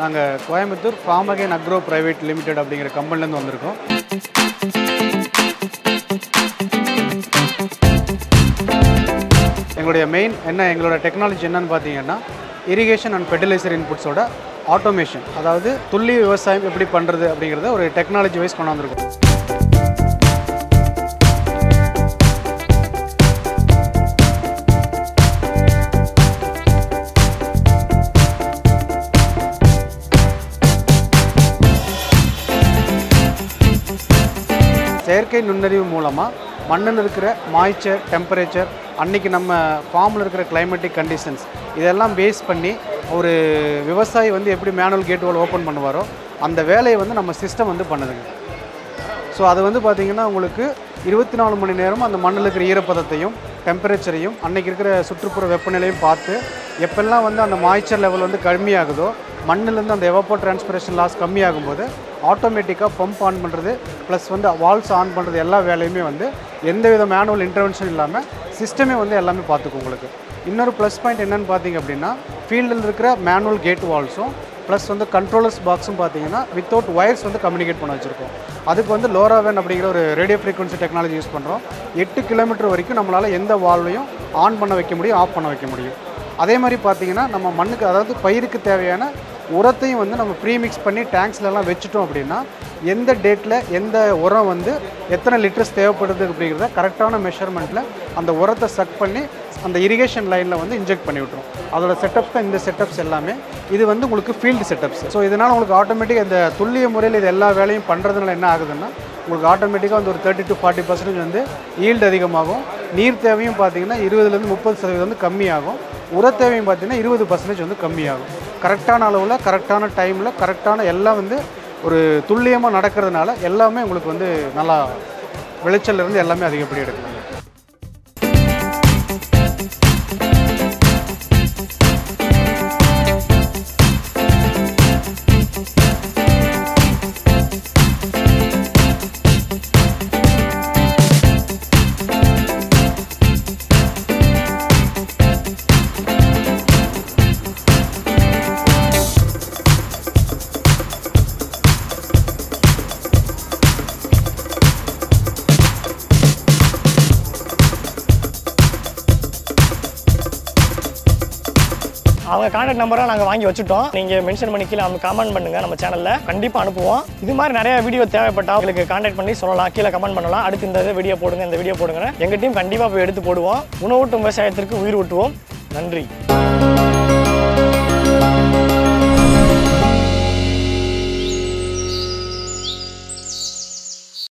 நாங்கள் கோயம்புத்தூர் ஃபார்மகேன் agro private limited அப்படிங்கிற கம்பெனிலேருந்து வந்திருக்கோம் எங்களுடைய மெயின் என்ன எங்களோட டெக்னாலஜி என்னன்னு பார்த்தீங்கன்னா இரிகேஷன் அண்ட் ஃபெர்டிலைசர் இன்புட்ஸோட ஆட்டோமேஷன் அதாவது துல்லிய விவசாயம் எப்படி பண்ணுறது அப்படிங்கிறத ஒரு டெக்னாலஜி வைஸ் கொண்டு வந்திருக்கோம் செயற்கை நுண்ணறிவு மூலமாக மண்ணில் இருக்கிற மாய்ச்சர் டெம்பரேச்சர் அன்னைக்கு நம்ம ஃபார்மில் இருக்கிற கிளைமேட்டிக் கண்டிஷன்ஸ் இதெல்லாம் பேஸ் பண்ணி ஒரு விவசாயி வந்து எப்படி மேனுவல் கேட் வால் ஓப்பன் பண்ணுவாரோ அந்த வேலையை வந்து நம்ம சிஸ்டம் வந்து பண்ணுதுங்க ஸோ அது வந்து பார்த்திங்கன்னா உங்களுக்கு இருபத்தி நாலு மணி நேரமும் அந்த மண்ணில் இருக்கிற ஈரப்பதத்தையும் டெம்பரேச்சரையும் அன்னைக்கு இருக்கிற சுற்றுப்புற வெப்பநிலையும் பார்த்து எப்பெல்லாம் வந்து அந்த மாய்ச்சர் லெவல் வந்து கம்மியாகுதோ மண்ணிலேருந்து அந்த எவப்போ டிரான்ஸ்பிரேஷன் லாஸ் கம்மியாகும்போது ஆட்டோமேட்டிக்காக பம்ப் ஆன் பண்ணுறது ப்ளஸ் வந்து வால்ஸ் ஆன் பண்ணுறது எல்லா வேலையுமே வந்து எந்த வித மேனுவல் இன்டர்வென்ஷன் இல்லாமல் சிஸ்டமே வந்து எல்லாமே பார்த்துக்கும் உங்களுக்கு இன்னொரு ப்ளஸ் பாயிண்ட் என்னென்னு பார்த்தீங்க அப்படின்னா ஃபீல்டில் இருக்கிற மேனுவல் கேட் வால்ஸும் ப்ளஸ் வந்து கண்ட்ரோலர்ஸ் பாக்ஸும் பார்த்தீங்கன்னா வித்தவுட் ஒயர்ஸ் வந்து கம்யூனிகேட் பண்ண வச்சுருக்கோம் அதுக்கு வந்து லோராவென் அப்படிங்கிற ஒரு ரேடியோ ஃப்ரீக்வன்சி டெக்னாலஜி யூஸ் பண்ணுறோம் எட்டு கிலோமீட்டர் வரைக்கும் நம்மளால் எந்த வால்வையும் ஆன் பண்ண வைக்க முடியும் ஆஃப் பண்ண வைக்க முடியும் அதே மாதிரி பார்த்தீங்கன்னா நம்ம மண்ணுக்கு அதாவது பயிருக்கு தேவையான உரத்தையும் வந்து நம்ம ப்ரீமிக்ஸ் பண்ணி டேங்க்ஸ்லலாம் வச்சுட்டோம் அப்படின்னா எந்த டேட்டில் எந்த உரம் வந்து எத்தனை லிட்டர்ஸ் தேவைப்படுது அப்படிங்கிறத கரெக்டான மெஷர்மெண்ட்டில் அந்த உரத்தை சக் பண்ணி அந்த இரிகேஷன் லைனில் வந்து இன்ஜெக்ட் பண்ணி விட்டுரும் அதோட செட்டப்ஸ் தான் இந்த செட்டப்ஸ் எல்லாமே இது வந்து உங்களுக்கு ஃபீல்டு செட்டப்ஸ் ஸோ இதனால் உங்களுக்கு ஆட்டோமேட்டிக் இந்த துல்லிய முறையில் இது எல்லா வேலையும் பண்ணுறதுனால என்ன ஆகுதுன்னா உங்களுக்கு ஆட்டோமேட்டிக்காக வந்து ஒரு தேர்ட்டி டு ஃபார்ட்டி பர்சன்டேஜ் வந்து ஈல்டு அதிகமாகும் நீர் தேவையும் பார்த்தீங்கன்னா இருபதுலேருந்து முப்பது சதவீதம் வந்து கம்மியாகும் உர தேவையும் பார்த்தீங்கன்னா இருபது பர்சன்டேஜ் வந்து கம்மியாகும் கரெக்டான அளவில் கரெக்டான டைமில் கரெக்டான எல்லாம் வந்து ஒரு துல்லியமாக நடக்கிறதுனால எல்லாமே உங்களுக்கு வந்து நல்லா விளைச்சல்ல இருந்து எல்லாமே அதிகப்படி எடுக்கலாங்க அவங்க கான்டாக்ட் நம்பரை நாங்கள் வாங்கி வச்சுட்டோம் நீங்கள் மென்ஷன் பண்ணி கீழே கமெண்ட் பண்ணுங்க நம்ம சேனலில் கண்டிப்பாக அனுப்புவோம் இது மாதிரி நிறைய வீடியோ தேவைப்பட்டா உங்களுக்கு கான்டாக்ட் பண்ணி சொல்லலாம் கீழே கமெண்ட் பண்ணலாம் அடுத்து இந்த வீடியோ போடுங்க இந்த வீடியோ போடுங்க எங்கள் டீம் கண்டிப்பாக போய் எடுத்து போடுவோம் உணவூட்டும் விவசாயத்திற்கு உயிர் ஊட்டுவோம் நன்றி